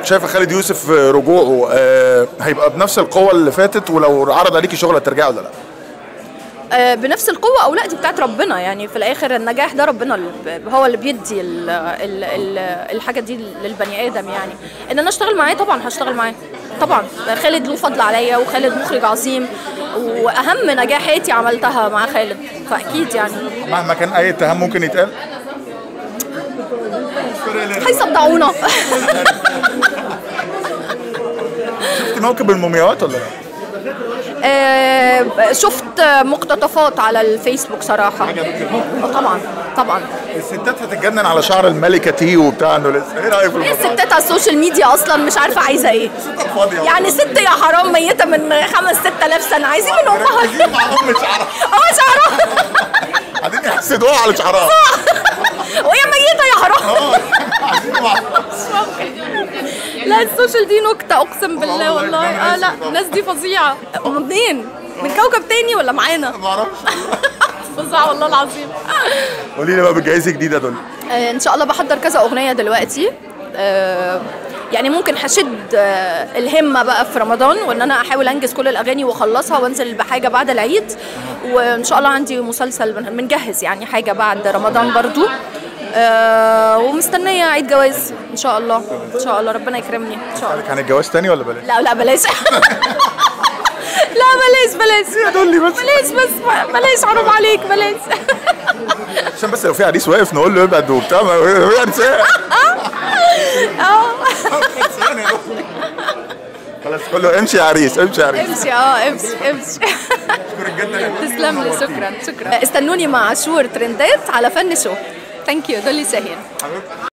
شايفه خالد يوسف آه، رجوعه آه، هيبقى بنفس القوه اللي فاتت ولو عرض عليكي شغل هترجعي ولا لا؟ آه، بنفس القوه او لا دي بتاعت ربنا يعني في الاخر النجاح ده ربنا اللي ب- هو اللي بيدي ال ال ال الحاجه دي للبني ادم يعني ان انا اشتغل معاه طبعا هشتغل معاه طبعا خالد له فضل عليا وخالد مخرج عظيم واهم نجاحاتي عملتها مع خالد فاكيد يعني مهما كان اي اتهام ممكن يتقال هيصدعونا شفت موكب المومياوات ولا لا؟ آه، شفت مقتطفات على الفيسبوك صراحه آه، طبعا طبعا الستات هتتجنن على شعر الملكه تي وبتاع انه لسه ايه رايك في هي الموضوع؟ الستات على السوشيال ميديا اصلا مش عارفه عايزه ايه فاضيه يعني ست يا حرام ميته من خمس ست آلاف سنه عايزين من امها عايزين مع ام شعرها اه شعرها قاعدين يحسدوها على شعرها وهي ميته يا حرام اه عايزين مع لا السوشيال دي نكته اقسم بالله والله اه لا الناس دي فظيعه منين من كوكب تاني ولا معانا ما اعرفش فظيعه والله العظيم قولي لي بقى بتجهزي جديده دول آه، ان شاء الله بحضر كذا اغنيه دلوقتي آه، يعني ممكن هشد آه، الهمه بقى في رمضان وان انا احاول انجز كل الاغاني واخلصها وانزل بحاجه بعد العيد وان شاء الله عندي مسلسل بن- بنجهز يعني حاجه بعد رمضان برضو آه، ومستنيه عيد جواز ان شاء الله ان شاء الله ربنا يكرمني ان شاء الله كان الجواز تاني ولا بلاش؟ لا لا بلاش لا بلاش بلاش دول لي بس بلاش بس بلاش حرام عليك بلاش عشان بس لو في عريس واقف نقول له ابعد وبتاع ما هو عريس إيه؟ اه خلاص كله امشي يا عريس امشي يا عريس امشي اه امشي امشي تسلم لي شكرا شكرا استنوني مع شهور ترندات على فن شو ثانك يو دولي شاهين